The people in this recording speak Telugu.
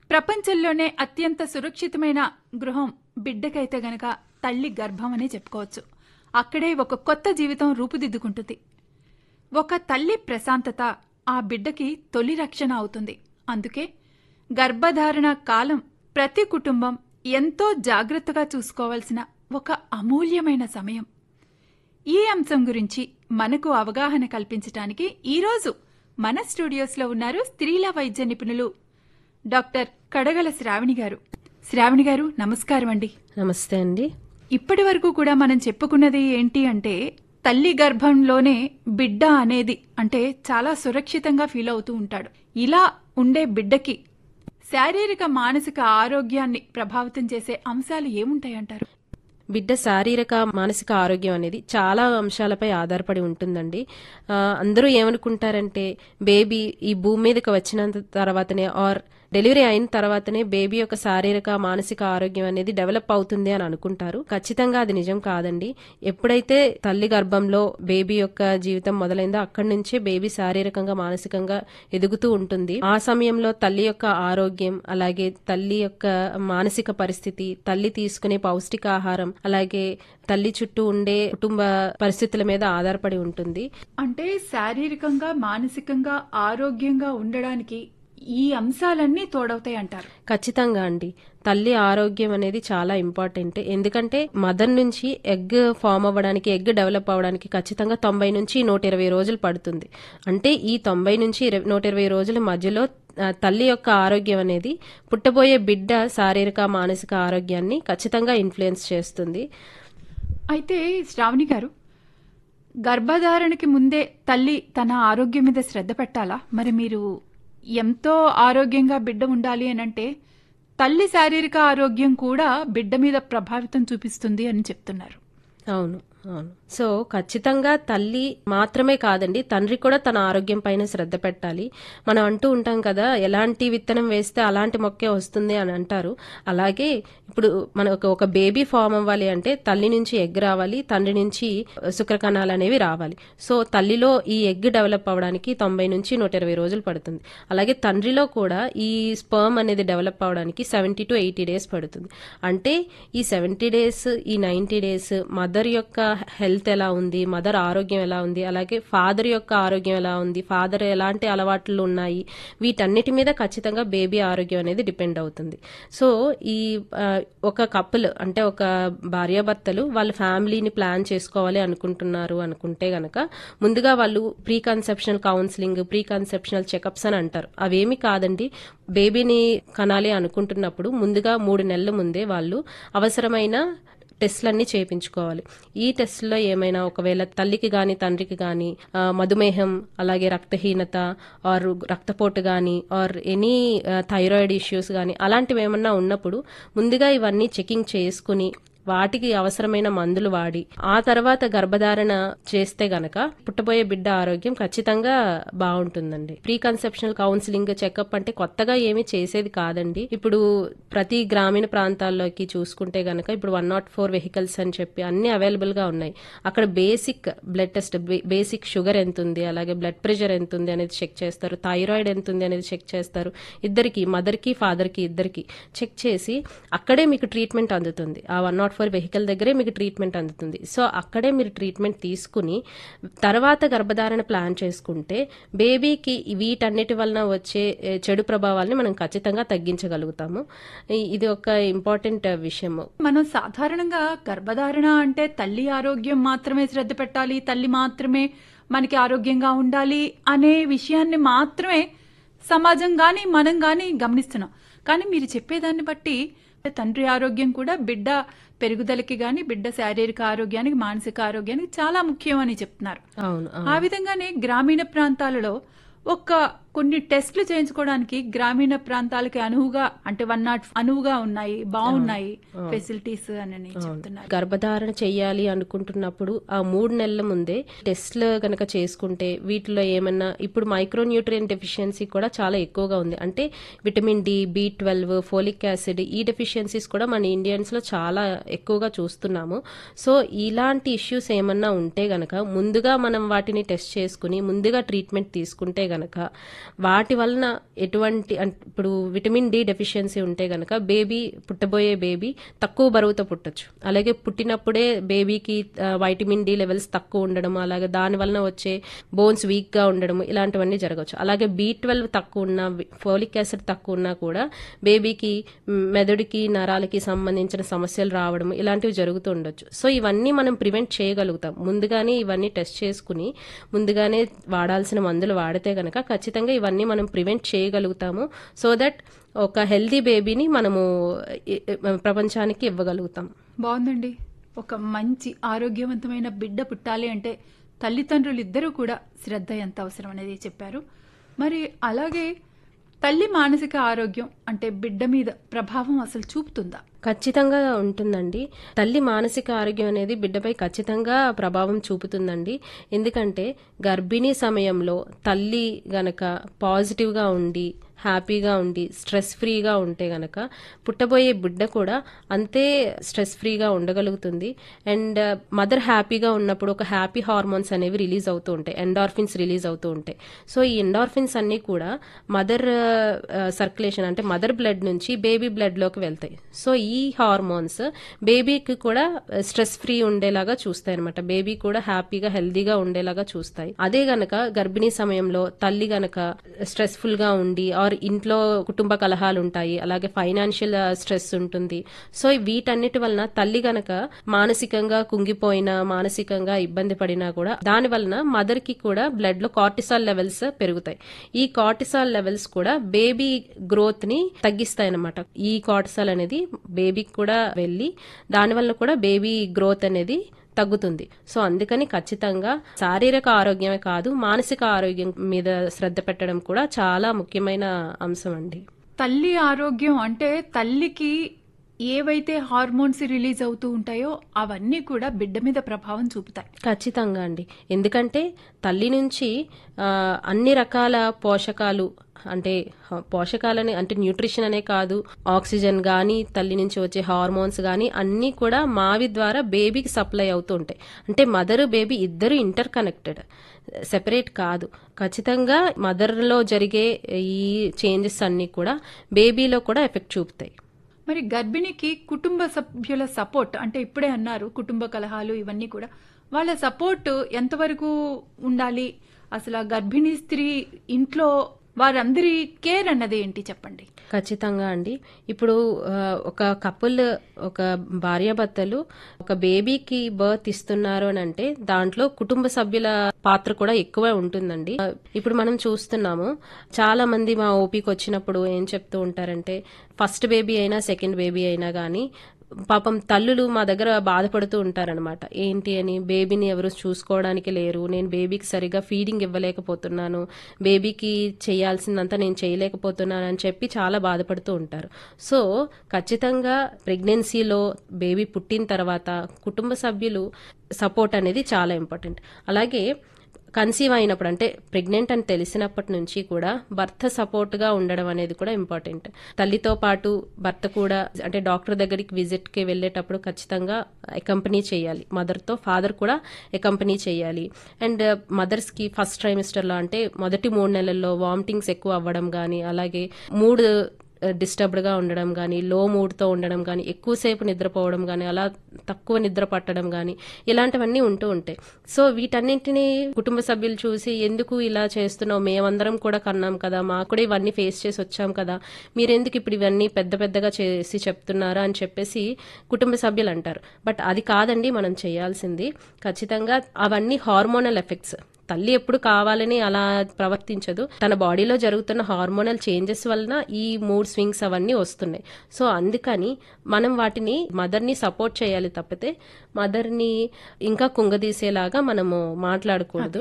ప్రపంచంలోనే అత్యంత సురక్షితమైన గృహం బిడ్డకైతే గనక తల్లి గర్భం అనే చెప్పుకోవచ్చు అక్కడే ఒక కొత్త జీవితం రూపుదిద్దుకుంటుంది ఒక తల్లి ప్రశాంతత ఆ బిడ్డకి తొలి రక్షణ అవుతుంది అందుకే గర్భధారణ కాలం ప్రతి కుటుంబం ఎంతో జాగ్రత్తగా చూసుకోవాల్సిన ఒక అమూల్యమైన సమయం ఈ అంశం గురించి మనకు అవగాహన కల్పించడానికి ఈరోజు మన స్టూడియోస్లో ఉన్నారు స్త్రీల వైద్య నిపుణులు డాక్టర్ కడగల శ్రావణి గారు శ్రావణి గారు నమస్కారం అండి నమస్తే అండి ఇప్పటి వరకు కూడా మనం చెప్పుకున్నది ఏంటి అంటే తల్లి గర్భంలోనే బిడ్డ అనేది అంటే చాలా సురక్షితంగా ఫీల్ అవుతూ ఉంటాడు ఇలా ఉండే బిడ్డకి శారీరక మానసిక ఆరోగ్యాన్ని ప్రభావితం చేసే అంశాలు ఏముంటాయంటారు బిడ్డ శారీరక మానసిక ఆరోగ్యం అనేది చాలా అంశాలపై ఆధారపడి ఉంటుందండి ఆ, అందరూ ఏమనుకుంటారంటే బేబీ ఈ భూమి మీదకి వచ్చినంత తర్వాతనే ఆర్ డెలివరీ అయిన తర్వాతనే బేబీ యొక్క శారీరక మానసిక ఆరోగ్యం అనేది డెవలప్ అవుతుంది అని అనుకుంటారు ఖచ్చితంగా అది నిజం కాదండి ఎప్పుడైతే తల్లి గర్భంలో బేబీ యొక్క జీవితం మొదలైందో అక్కడి నుంచే బేబీ శారీరకంగా మానసికంగా ఎదుగుతూ ఉంటుంది ఆ సమయంలో తల్లి యొక్క ఆరోగ్యం అలాగే తల్లి యొక్క మానసిక పరిస్థితి తల్లి తీసుకునే పౌష్టికాహారం అలాగే తల్లి చుట్టూ ఉండే కుటుంబ పరిస్థితుల మీద ఆధారపడి ఉంటుంది అంటే శారీరకంగా మానసికంగా ఆరోగ్యంగా ఉండడానికి ఈ అంశాలన్నీ తోడవుతాయి అంటారు ఖచ్చితంగా అండి తల్లి ఆరోగ్యం అనేది చాలా ఇంపార్టెంట్ ఎందుకంటే మదర్ నుంచి ఎగ్ ఫామ్ అవ్వడానికి ఎగ్ డెవలప్ అవ్వడానికి ఖచ్చితంగా తొంభై నుంచి నూట ఇరవై రోజులు పడుతుంది అంటే ఈ తొంభై నుంచి ఇరవై- నూట ఇరవై రోజుల మధ్యలో ఆ, తల్లి యొక్క ఆరోగ్యం అనేది పుట్టబోయే బిడ్డ శారీరక మానసిక ఆరోగ్యాన్ని ఖచ్చితంగా ఇన్ఫ్లుయెన్స్ చేస్తుంది అయితే శ్రావణి గారు గర్భధారణకి ముందే తల్లి తన ఆరోగ్యం మీద శ్రద్ధ పెట్టాలా మరి మీరు ఎంతో ఆరోగ్యంగా బిడ్డ ఉండాలి అని అంటే తల్లి శారీరక ఆరోగ్యం కూడా బిడ్డ మీద ప్రభావితం చూపిస్తుంది అని చెప్తున్నారు అవును అవును సో ఖచ్చితంగా తల్లి మాత్రమే కాదండి తండ్రి కూడా తన ఆరోగ్యం పైన శ్రద్ధ పెట్టాలి మనం అంటూ ఉంటాం కదా ఎలాంటి విత్తనం వేస్తే అలాంటి మొక్కే వస్తుంది అని అంటారు అలాగే ఇప్పుడు మనకు ఒక బేబీ ఫామ్ అవ్వాలి అంటే తల్లి నుంచి ఎగ్ రావాలి తండ్రి నుంచి శుక్రకణాలు అనేవి రావాలి సో తల్లిలో ఈ ఎగ్ డెవలప్ అవ్వడానికి తొంభై నుంచి నూట ఇరవై రోజులు పడుతుంది అలాగే తండ్రిలో కూడా ఈ స్పర్మ్ అనేది డెవలప్ అవ్వడానికి సెవెంటీ టు ఎయిటీ డేస్ పడుతుంది అంటే ఈ సెవెంటీ డేస్ ఈ నైంటీ డేస్ మదర్ యొక్క హెల్త్ ఎలా ఉంది మదర్ ఆరోగ్యం ఎలా ఉంది అలాగే ఫాదర్ యొక్క ఆరోగ్యం ఎలా ఉంది ఫాదర్ ఎలాంటి అలవాట్లు ఉన్నాయి వీటన్నిటి మీద ఖచ్చితంగా బేబీ ఆరోగ్యం అనేది డిపెండ్ అవుతుంది సో ఈ ఆ, ఒక కపుల్ అంటే ఒక భార్యాభర్తలు వాళ్ళ ఫ్యామిలీని ప్లాన్ చేసుకోవాలి అనుకుంటున్నారు అనుకుంటే గనక ముందుగా వాళ్ళు pre conceptional counselling pre conceptional checkups అని అంటారు అవేమి కాదండి బేబీని కనాలి అనుకుంటున్నప్పుడు ముందుగా మూడు నెలల ముందే వాళ్ళు అవసరమైన టెస్ట్లన్నీ చేయించుకోవాలి ఈ టెస్ట్లో ఏమైనా ఒకవేళ తల్లికి కానీ తండ్రికి కానీ మధుమేహం అలాగే రక్తహీనత ఆర్ రక్తపోటు కానీ ఆర్ ఎనీ థైరాయిడ్ ఇష్యూస్ కానీ అలాంటివి ఏమన్నా ఉన్నప్పుడు ముందుగా ఇవన్నీ చెకింగ్ చేసుకుని వాటికి అవసరమైన మందులు వాడి ఆ తర్వాత గర్భధారణ చేస్తే గనక పుట్టబోయే బిడ్డ ఆరోగ్యం ఖచ్చితంగా బాగుంటుందండి ప్రీ కన్సెప్షనల్ కౌన్సిలింగ్ చెకప్ అంటే కొత్తగా ఏమీ చేసేది కాదండి ఇప్పుడు ప్రతి గ్రామీణ ప్రాంతాల్లోకి చూసుకుంటే గనక ఇప్పుడు వన్ నాట్ ఫోర్ వెహికల్స్ అని చెప్పి అన్ని అవైలబుల్ గా ఉన్నాయి అక్కడ basic blood test basic sugar ఎంత ఉంది అలాగే బ్లడ్ ప్రెషర్ ఎంత ఉంది అనేది చెక్ చేస్తారు థైరాయిడ్ ఎంత ఉంది అనేది చెక్ చేస్తారు ఇద్దరికి మదర్ కి ఫాదర్ కి ఇద్దరికి చెక్ చేసి అక్కడే మీకు ట్రీట్మెంట్ అందుతుంది ఆ వన్ నాట్ ఫోర్ వెహికల్ దగ్గరే మీకు ట్రీట్మెంట్ అందుతుంది సో అక్కడే మీరు ట్రీట్మెంట్ తీసుకుని తర్వాత గర్భధారణ ప్లాన్ చేసుకుంటే బేబీకి వీటన్నిటి వలన వచ్చే ఏ, చెడు ప్రభావాల్ని మనం ఖచ్చితంగా తగ్గించగలుగుతాము ఈ- ఇది ఒక ఇంపార్టెంట్ విషయము మనం సాధారణంగా గర్భధారణ అంటే తల్లి ఆరోగ్యం మాత్రమే శ్రద్ధ పెట్టాలి తల్లి మాత్రమే మనకి ఆరోగ్యంగా ఉండాలి అనే విషయాన్ని మాత్రమే సమాజం గాని మనం గాని గమనిస్తున్నాం కానీ మీరు చెప్పేదాన్ని బట్టి తండ్రి ఆరోగ్యం కూడా బిడ్డ పెరుగుదలకి గాని బిడ్డ శారీరక ఆరోగ్యానికి మానసిక ఆరోగ్యానికి చాలా ముఖ్యం అని చెప్తున్నారు అవును అవును. ఆ విధంగానే గ్రామీణ ప్రాంతాలలో ఒక్క కొన్ని టెస్టులు చేయించుకోవడానికి గ్రామీణ ప్రాంతాలకి అనువుగా అంటే వన్ నాట్ అనువుగా ఉన్నాయి బాగున్నాయి ఫెసిలిటీస్ అని చెప్తున్నారు గర్భధారణ చెయ్యాలి అనుకుంటున్నప్పుడు ఆ మూడు నెలల ముందే టెస్ట్లు కనుక చేసుకుంటే వీటిలో ఏమన్నా ఇప్పుడు మైక్రోన్యూట్రియన్ డెఫిషియన్సీ కూడా చాలా ఎక్కువగా ఉంది అంటే vitamin D B twelve folic acid ఈ డెఫిషియన్సీస్ కూడా మన ఇండియన్స్ లో చాలా ఎక్కువగా చూస్తున్నాము సో ఇలాంటి ఇష్యూస్ ఏమన్నా ఉంటే గనక ముందుగా మనం వాటిని టెస్ట్ చేసుకుని ముందుగా ట్రీట్మెంట్ తీసుకుంటే గనక వాటి వలన ఎటువంటి అన్- ఇప్పుడు విటమిన్ డి డెఫిషియన్సీ ఉంటే గనక బేబీ పుట్టబోయే బేబీ తక్కువ బరువుతో పుట్టొచ్చు అలాగే పుట్టినప్పుడే బేబీకి ఆ, వైటమిన్ డి లెవెల్స్ తక్కువ ఉండడం అలాగే దాని వలన వచ్చే బోన్స్ వీక్ గా ఉండడం ఇలాంటివన్నీ జరగవచ్చు అలాగే బి ట్వెల్వ్ తక్కువ ఉన్న ఫోలిక్ యాసిడ్ తక్కువ ఉన్నా కూడా బేబీకి మ్, మెదడుకి నరాలకి సంబంధించిన సమస్యలు రావడం ఇలాంటివి జరుగుతూ ఉండొచ్చు సో ఇవన్నీ మనం ప్రివెంట్ చేయగలుగుతాం ముందుగానే ఇవన్నీ టెస్ట్ చేసుకుని ముందుగానే వాడాల్సిన మందులు వాడితే గనక ఖచ్చితంగా ఇవన్నీ మనం ప్రివెంట్ చేయగలుగుతాము సో దట్ ఒక హెల్దీ బేబీని మనము ఇ- ఇ- ప్రపంచానికి ఇవ్వగలుగుతాం బాగుందండి ఒక మంచి ఆరోగ్యవంతమైన బిడ్డ పుట్టాలి అంటే తల్లిదండ్రులు ఇద్దరూ కూడా శ్రద్ధ ఎంత అవసరం అనేది చెప్పారు మరి అలాగే తల్లి మానసిక ఆరోగ్యం అంటే బిడ్డ మీద ప్రభావం అసలు చూపుతుందా ఖచ్చితంగా ఉంటుందండి తల్లి మానసిక ఆరోగ్యం అనేది బిడ్డపై ఖచ్చితంగా ప్రభావం చూపుతుందండి ఎందుకంటే గర్భిణీ సమయంలో తల్లి గనక పాజిటివ్గా ఉండి హ్యాపీగా ఉండి స్ట్రెస్ ఫ్రీగా ఉంటే గనక పుట్టబోయే బిడ్డ కూడా అంతే స్ట్రెస్ ఫ్రీగా ఉండగలుగుతుంది అండ్ మదర్ హ్యాపీగా ఉన్నప్పుడు ఒక హ్యాపీ హార్మోన్స్ అనేవి రిలీజ్ అవుతూ ఉంటాయి ఎండార్ఫిన్స్ రిలీజ్ అవుతూ ఉంటాయి సో ఈ ఎండార్ఫిన్స్ అన్నీ కూడా మదర్ సర్క్యులేషన్ అంటే మదర్ బ్లడ్ నుంచి బేబీ బ్లడ్లోకి వెళ్తాయి సో ఈ హార్మోన్స్ బేబీకి కూడా స్ట్రెస్ ఫ్రీ ఉండేలాగా చూస్తాయి అనమాట బేబీ కూడా హ్యాపీగా హెల్దీగా ఉండేలాగా చూస్తాయి అదే గనక గర్భిణీ సమయంలో తల్లి గనక స్ట్రెస్ఫుల్ గా ఉండి ఆర్ ఇంట్లో కుటుంబ కలహాలు ఉంటాయి అలాగే ఫైనాన్షియల్ స్ట్రెస్ ఉంటుంది సో వీటన్నిటి వలన తల్లి గనక మానసికంగా కుంగిపోయినా మానసికంగా ఇబ్బంది పడినా కూడా దాని వలన మదర్ కి కూడా బ్లడ్ లో కార్టిసాల్ లెవెల్స్ పెరుగుతాయి ఈ కార్టిసాల్ లెవెల్స్ కూడా బేబీ గ్రోత్ ని తగ్గిస్తాయి అన్నమాట ఈ కార్టిసాల్ అనేది బేబీకి కూడా వెళ్ళి దాని వల్ల కూడా బేబీ గ్రోత్ అనేది తగ్గుతుంది సో అందుకని ఖచ్చితంగా శారీరక ఆరోగ్యమే కాదు మానసిక ఆరోగ్యం మీద శ్రద్ధ పెట్టడం కూడా చాలా ముఖ్యమైన అంశం అండి తల్లి ఆరోగ్యం అంటే తల్లికి ఏవైతే హార్మోన్స్ రిలీజ్ అవుతూ ఉంటాయో అవన్నీ కూడా బిడ్డ మీద ప్రభావం చూపుతాయి ఖచ్చితంగా అండి ఎందుకంటే తల్లి నుంచి ఆ, అన్ని రకాల పోషకాలు అంటే హ- పోషకాలని అంటే న్యూట్రిషన్ అనే కాదు ఆక్సిజన్ కానీ తల్లి నుంచి వచ్చే హార్మోన్స్ కానీ అన్నీ కూడా మావి ద్వారా బేబీకి సప్లై అవుతూ ఉంటాయి అంటే మదర్ బేబీ ఇద్దరు ఇంటర్ కనెక్టెడ్ సెపరేట్ కాదు ఖచ్చితంగా మదర్లో జరిగే ఈ చేంజెస్ అన్నీ కూడా బేబీలో కూడా ఎఫెక్ట్ చూపుతాయి మరి గర్భిణికి కుటుంబ సభ్యుల సపోర్ట్ అంటే ఇప్పుడే అన్నారు కుటుంబ కలహాలు ఇవన్నీ కూడా వాళ్ళ సపోర్ట్ ఎంతవరకు ఉండాలి అసలు ఆ గర్భిణీ స్త్రీ ఇంట్లో వారందరి కేర్ అన్నది ఏంటి చెప్పండి ఖచ్చితంగా అండి ఇప్పుడు ఆ, ఒక కపుల్ ఒక భార్యాభర్తలు ఒక బేబీకి బర్త్ ఇస్తున్నారు అని అంటే దాంట్లో కుటుంబ సభ్యుల పాత్ర కూడా ఎక్కువ ఉంటుందండి ఆ, ఇప్పుడు మనం చూస్తున్నాము చాలా మంది మా ఓపీకి వచ్చినప్పుడు ఏం చెప్తూ ఉంటారంటే ఫస్ట్ బేబీ అయినా సెకండ్ బేబీ అయినా కానీ పాపం తల్లులు మా దగ్గర బాధపడుతూ ఉంటారనమాట ఏంటి అని బేబీని ఎవరు చూసుకోవడానికి లేరు నేను బేబీకి సరిగా ఫీడింగ్ ఇవ్వలేకపోతున్నాను బేబీకి చేయాల్సిందంతా నేను చేయలేకపోతున్నాను అని చెప్పి చాలా బాధపడుతూ ఉంటారు సో ఖచ్చితంగా ప్రెగ్నెన్సీలో బేబీ పుట్టిన తర్వాత కుటుంబ సభ్యులు సపోర్ట్ అనేది చాలా ఇంపార్టెంట్ అలాగే కన్సీవ్ అయినప్పుడు అంటే ప్రెగ్నెంట్ అని తెలిసినప్పటి నుంచి కూడా భర్త సపోర్ట్ గా ఉండడం అనేది కూడా ఇంపార్టెంట్ తల్లితో పాటు భర్త కూడా అంటే డాక్టర్ దగ్గరికి విజిట్ కి వెళ్ళేటప్పుడు ఖచ్చితంగా అకంపెనీ చేయాలి మదర్ తో ఫాదర్ కూడా అకంపెనీ చేయాలి అండ్ మదర్స్ కి ఫస్ట్ ట్రైమిస్టర్ లో అంటే మొదటి మూడు నెలల్లో వామిటింగ్స్ ఎక్కువ అవ్వడం కానీ అలాగే మూడు డిస్టర్బ్డ్ గా ఉండడం కానీ లో మూడ్ తో ఉండడం కానీ ఎక్కువసేపు నిద్రపోవడం కానీ అలా తక్కువ నిద్ర పట్టడం కానీ ఇలాంటివన్నీ ఉంటూ ఉంటాయి సో వీటన్నింటినీ కుటుంబ సభ్యులు చూసి ఎందుకు ఇలా చేస్తున్నావు మేమందరం కూడా కన్నాం కదా మాకు కూడా ఇవన్నీ ఫేస్ చేసి వచ్చాం కదా మీరెందుకు ఇప్పుడు ఇవన్నీ పెద్ద పెద్దగా చేసి చెప్తున్నారా అని చెప్పేసి కుటుంబ సభ్యులు అంటారు బట్ అది కాదండి మనం చేయాల్సింది ఖచ్చితంగా అవన్నీ హార్మోనల్ ఎఫెక్ట్స్ తల్లి ఎప్పుడు కావాలని అలా ప్రవర్తించదు తన బాడీలో జరుగుతున్న హార్మోనల్ చేంజెస్ వలన ఈ మూడ్ స్వింగ్స్ అవన్నీ వస్తున్నాయి సో అందుకని మనం వాటిని మదర్ని సపోర్ట్ చేయాలి తప్పితే మదర్ని ఇంకా కుంగదీసేలాగా మనము మాట్లాడకూడదు